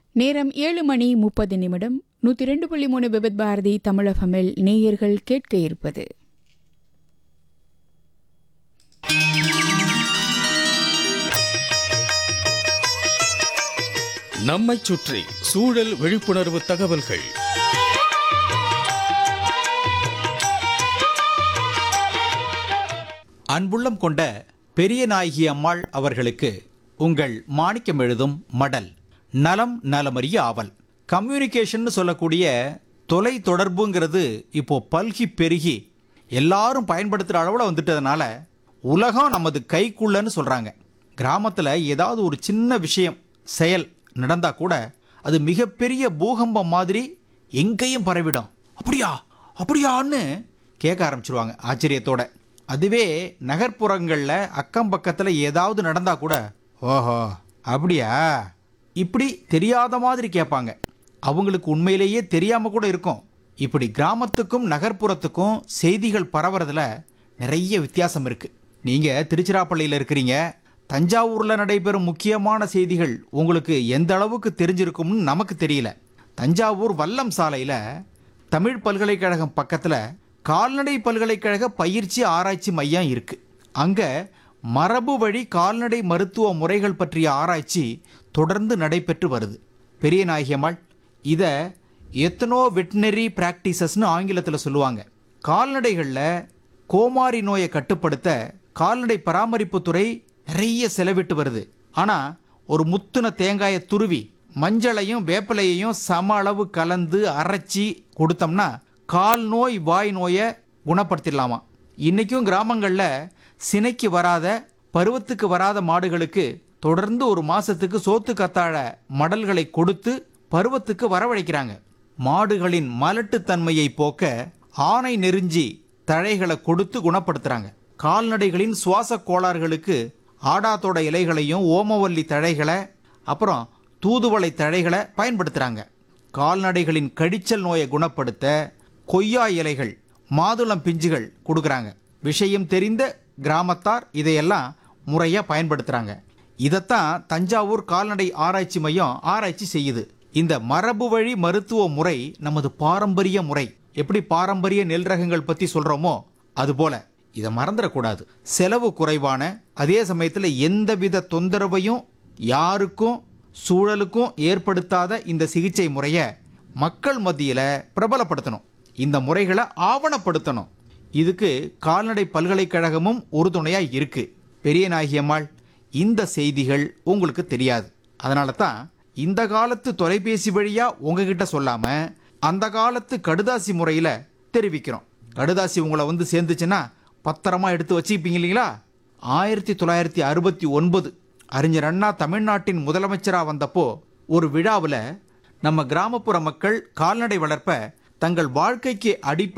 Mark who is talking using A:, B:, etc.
A: நேரம் ஏழு மணி முப்பது நிமிடம் நூற்றி ரெண்டு புள்ளி மூணு விபத் பாரதி தமிழகமில் நேயர்கள் கேட்க இருப்பது
B: நம்மைச் சுற்றி சூழல் விழிப்புணர்வு தகவல்கள்
C: அன்புள்ளம் கொண்ட பெரிய நாயகி அம்மாள் அவர்களுக்கு உங்கள் மாணிக்கம் எழுதும் மடல் நலம் நலமறிய ஆவல் கம்யூனிகேஷன் சொல்லக்கூடிய தொலை தொடர்புங்கிறது இப்போ பல்கி பெருகி எல்லாரும் பயன்படுத்துகிற அளவில் வந்துட்டதுனால உலகம் நமது கைக்குள்ளன்னு சொல்கிறாங்க கிராமத்தில் ஏதாவது ஒரு சின்ன விஷயம் செயல் நடந்தா கூட அது மிகப்பெரிய பூகம்பம் மாதிரி எங்கேயும் பரவிடும் அப்படியா அப்படியான்னு கேட்க ஆரம்பிச்சிருவாங்க ஆச்சரியத்தோட அதுவே நகர்ப்புறங்களில் அக்கம் பக்கத்தில் ஏதாவது நடந்தா கூட ஓஹோ அப்படியா இப்படி தெரியாத மாதிரி கேட்பாங்க அவங்களுக்கு உண்மையிலேயே தெரியாம கூட இருக்கும் இப்படி கிராமத்துக்கும் நகர்ப்புறத்துக்கும் செய்திகள் பரவுறதுல நிறைய வித்தியாசம் இருக்கு நீங்க திருச்சிராப்பள்ளியில் இருக்கிறீங்க தஞ்சாவூர்ல நடைபெறும் முக்கியமான செய்திகள் உங்களுக்கு எந்த அளவுக்கு தெரிஞ்சிருக்கும்னு நமக்கு தெரியல தஞ்சாவூர் வல்லம் சாலையில தமிழ் பல்கலைக்கழகம் பக்கத்துல கால்நடை பல்கலைக்கழக பயிற்சி ஆராய்ச்சி மையம் இருக்கு அங்க மரபு வழி கால்நடை மருத்துவ முறைகள் பற்றிய ஆராய்ச்சி தொடர்ந்து நடைபெற்று வருது பெரிய நாயகியம்மாள் இதை எத்தனோ வெட்டினரி பிராக்டிசஸ்னு ஆங்கிலத்தில் சொல்லுவாங்க கால்நடைகளில் கோமாரி நோயை கட்டுப்படுத்த கால்நடை பராமரிப்புத்துறை நிறைய செலவிட்டு வருது ஆனால் ஒரு முத்துன தேங்காயை துருவி மஞ்சளையும் வேப்பிலையையும் சம அளவு கலந்து அரைச்சி கொடுத்தோம்னா கால் நோய் வாய் நோயை குணப்படுத்திடலாமா இன்றைக்கும் கிராமங்களில் சினைக்கு வராத பருவத்துக்கு வராத மாடுகளுக்கு தொடர்ந்து ஒரு மாசத்துக்கு சோத்து கத்தாழ மடல்களை கொடுத்து பருவத்துக்கு வரவழைக்கிறாங்க மாடுகளின் மலட்டுத்தன்மையை போக்க ஆணை நெருஞ்சி தழைகளை கொடுத்து குணப்படுத்துறாங்க கால்நடைகளின் சுவாச கோளாறுகளுக்கு ஆடாத்தோட இலைகளையும் ஓமவல்லி தழைகளை அப்புறம் தூதுவளை தழைகளை பயன்படுத்துறாங்க கால்நடைகளின் கடிச்சல் நோயை குணப்படுத்த கொய்யா இலைகள் மாதுளம் பிஞ்சுகள் கொடுக்குறாங்க விஷயம் தெரிந்த கிராமத்தார் இதையெல்லாம் முறையாக பயன்படுத்துகிறாங்க இதைத்தான் தஞ்சாவூர் கால்நடை ஆராய்ச்சி மையம் ஆராய்ச்சி செய்யுது இந்த மரபு வழி மருத்துவ முறை நமது பாரம்பரிய முறை எப்படி பாரம்பரிய நெல் ரகங்கள் பற்றி சொல்கிறோமோ அதுபோல இதை மறந்துடக்கூடாது செலவு குறைவான அதே சமயத்தில் எந்தவித தொந்தரவையும் யாருக்கும் சூழலுக்கும் ஏற்படுத்தாத இந்த சிகிச்சை முறையை மக்கள் மத்தியில் பிரபலப்படுத்தணும் இந்த முறைகளை ஆவணப்படுத்தணும் இதுக்கு கால்நடை பல்கலைக்கழகமும் உறுதுணையாக இருக்கு பெரிய நாயகியம்மாள் இந்த செய்திகள் உங்களுக்கு தெரியாது அதனால தான் இந்த காலத்து தொலைபேசி வழியா உங்ககிட்ட சொல்லாம அந்த காலத்து கடுதாசி முறையில் தெரிவிக்கிறோம் கடுதாசி உங்களை வந்து சேர்ந்துச்சுன்னா பத்திரமா எடுத்து வச்சுப்பீங்க இல்லைங்களா ஆயிரத்தி தொள்ளாயிரத்தி அறுபத்தி ஒன்பது அறிஞர் அண்ணா தமிழ்நாட்டின் முதலமைச்சராக வந்தப்போ ஒரு விழாவில் நம்ம கிராமப்புற மக்கள் கால்நடை வளர்ப்ப தங்கள் வாழ்க்கைக்கு அடிப்படை